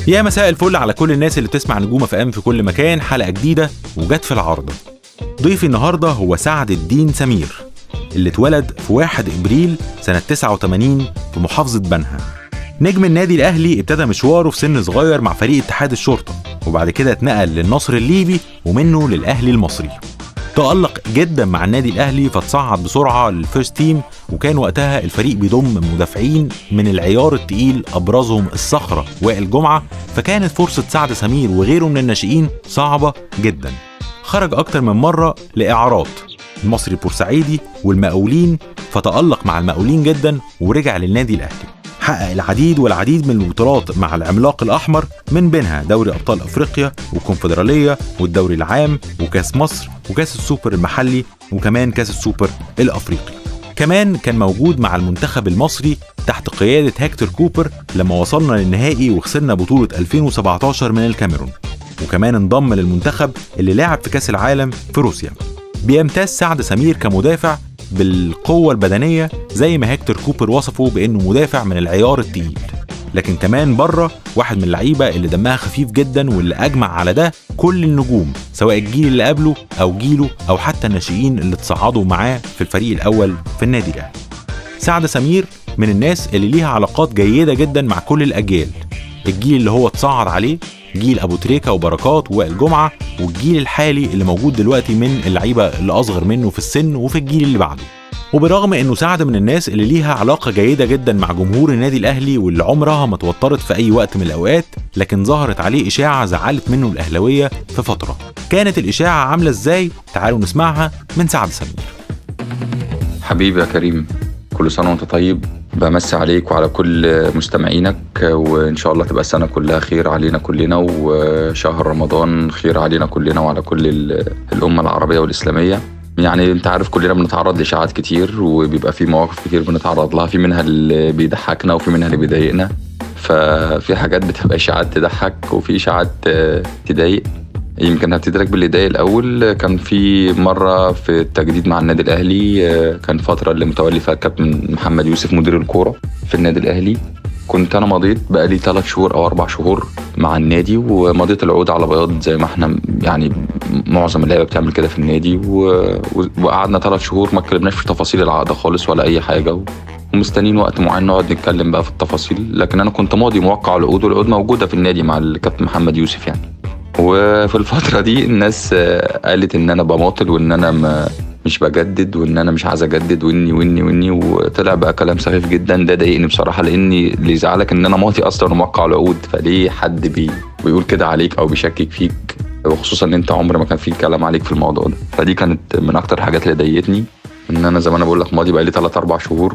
يا مساء الفل على كل الناس اللي بتسمع نجوم اف ام في كل مكان حلقه جديده وجت في العارضه ضيفي النهارده هو سعد الدين سمير اللي اتولد في 1 ابريل سنه 89 في محافظه بنها نجم النادي الاهلي ابتدى مشواره في سن صغير مع فريق اتحاد الشرطه وبعد كده اتنقل للنصر الليبي ومنه للاهلي المصري تألق جدا مع النادي الاهلي فتصعد بسرعه للفيرست تيم وكان وقتها الفريق بيضم مدافعين من العيار التقيل ابرزهم الصخره وائل جمعه فكانت فرصه سعد سمير وغيره من الناشئين صعبه جدا خرج اكتر من مره لاعارات المصري البورسعيدي والمقاولين فتألق مع المقاولين جدا ورجع للنادي الاهلي حقق العديد والعديد من البطولات مع العملاق الأحمر من بينها دوري أبطال أفريقيا والكونفدرالية والدوري العام وكاس مصر وكاس السوبر المحلي وكمان كاس السوبر الأفريقي كمان كان موجود مع المنتخب المصري تحت قيادة هكتور كوبر لما وصلنا للنهائي وخسرنا بطولة 2017 من الكاميرون وكمان انضم للمنتخب اللي لعب في كاس العالم في روسيا بيمتاز سعد سمير كمدافع بالقوة البدنية زي ما هيكتور كوبر وصفه بأنه مدافع من العيار التقيل لكن كمان بره واحد من اللعيبة اللي دمها خفيف جدا واللي أجمع على ده كل النجوم سواء الجيل اللي قبله أو جيله أو حتى الناشئين اللي اتصعدوا معاه في الفريق الأول في النادي الأهلي سعد سمير من الناس اللي ليها علاقات جيدة جدا مع كل الأجيال الجيل اللي هو اتصعد عليه جيل ابو تريكه وبركات ووائل جمعه والجيل الحالي اللي موجود دلوقتي من اللعيبه اللي اصغر منه في السن وفي الجيل اللي بعده وبرغم انه سعد من الناس اللي ليها علاقه جيده جدا مع جمهور النادي الاهلي واللي عمرها ما توترت في اي وقت من الاوقات لكن ظهرت عليه اشاعه زعلت منه الاهلاويه في فتره كانت الاشاعه عامله ازاي تعالوا نسمعها من سعد سمير حبيبي يا كريم كل سنه وانت طيب بمسي عليك وعلى كل مستمعينك وان شاء الله تبقى السنه كلها خير علينا كلنا وشهر رمضان خير علينا كلنا وعلى كل الامه العربيه والاسلاميه يعني انت عارف كلنا بنتعرض لاشاعات كتير وبيبقى في مواقف كتير بنتعرض لها في منها اللي بيضحكنا وفي منها اللي بيضايقنا ففي حاجات بتبقى اشاعات تضحك وفي اشاعات تضايق يمكن هبتدي لك باللي ضايق الاول كان في مره في التجديد مع النادي الاهلي كان فتره اللي متولي فيها الكابتن محمد يوسف مدير الكوره في النادي الاهلي كنت انا مضيت بقالي ثلاث شهور او اربع شهور مع النادي ومضيت العقود على بياض زي ما احنا يعني معظم اللعيبه بتعمل كده في النادي و... وقعدنا ثلاث شهور ما اتكلمناش في تفاصيل العقد خالص ولا اي حاجه ومستنيين وقت معين نقعد نتكلم بقى في التفاصيل لكن انا كنت ماضي موقع العقود والعقود موجوده في النادي مع الكابتن محمد يوسف يعني وفي الفترة دي الناس قالت إن أنا بماطل وإن أنا ما مش بجدد وإن أنا مش عايز أجدد وإني وإني وإني وطلع بقى كلام سخيف جدا ده ضايقني بصراحة لأني اللي يزعلك إن أنا ماضي أصلا وموقع العقود فليه حد بي بيقول كده عليك أو بيشكك فيك وخصوصا إن أنت عمر ما كان في كلام عليك في الموضوع ده فدي كانت من أكتر الحاجات اللي ضايقتني ان انا زي ما انا بقول لك ماضي بقالي 3 4 شهور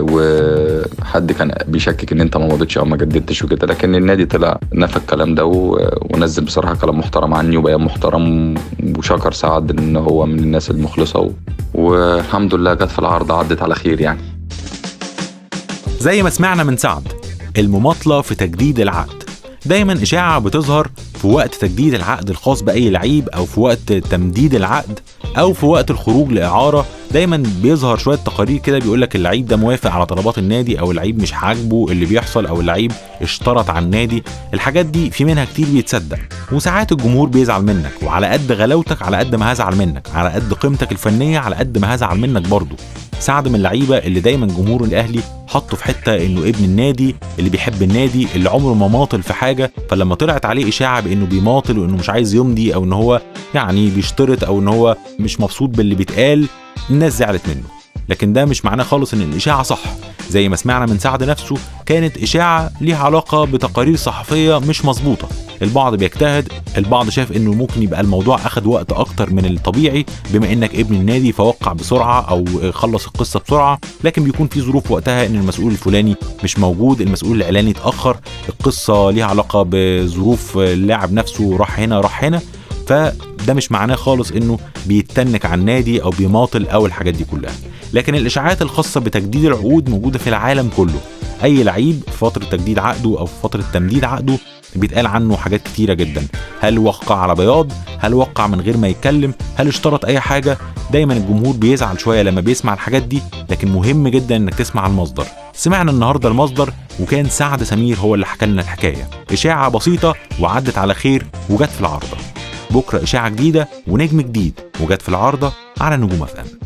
وحد كان بيشكك ان انت ما مضيتش او ما جددتش وكده لكن النادي طلع نفى الكلام ده و... ونزل بصراحه كلام محترم عني وبيان محترم وشكر سعد ان هو من الناس المخلصه و... والحمد لله جت في العرض عدت على خير يعني زي ما سمعنا من سعد المماطله في تجديد العقد دايما اشاعه بتظهر في وقت تجديد العقد الخاص باي لعيب او في وقت تمديد العقد او في وقت الخروج لاعاره دايما بيظهر شويه تقارير كده بيقول لك اللعيب ده موافق على طلبات النادي او اللعيب مش عاجبه اللي بيحصل او اللعيب اشترط على النادي الحاجات دي في منها كتير بيتصدق وساعات الجمهور بيزعل منك وعلى قد غلاوتك على قد ما هزعل منك على قد قيمتك الفنيه على قد ما هزعل منك برضه سعد من اللعيبه اللي دايما جمهور الاهلي حطه في حته انه ابن النادي اللي بيحب النادي اللي عمره ما ماطل في حاجه فلما طلعت عليه اشاعه بانه بيماطل وانه مش عايز يمضي او ان هو يعني بيشترط او ان هو مش مبسوط باللي بيتقال الناس زعلت منه لكن ده مش معناه خالص ان الاشاعه صح زي ما سمعنا من سعد نفسه كانت اشاعه ليها علاقه بتقارير صحفيه مش مظبوطه البعض بيجتهد البعض شاف انه ممكن يبقى الموضوع اخد وقت اكتر من الطبيعي بما انك ابن النادي فوقع بسرعه او خلص القصه بسرعه لكن بيكون في ظروف وقتها ان المسؤول الفلاني مش موجود المسؤول الاعلاني اتاخر القصه ليها علاقه بظروف اللاعب نفسه راح هنا راح هنا فده مش معناه خالص انه بيتنك على النادي او بيماطل او الحاجات دي كلها لكن الاشاعات الخاصه بتجديد العقود موجوده في العالم كله اي لعيب في فتره تجديد عقده او في فتره تمديد عقده بيتقال عنه حاجات كتيره جدا هل وقع على بياض هل وقع من غير ما يتكلم هل اشترط اي حاجه دايما الجمهور بيزعل شويه لما بيسمع الحاجات دي لكن مهم جدا انك تسمع المصدر سمعنا النهارده المصدر وكان سعد سمير هو اللي حكى لنا الحكايه اشاعه بسيطه وعدت على خير وجت في العارضه بكره اشاعه جديده ونجم جديد وجت في العارضه على نجوم اف ام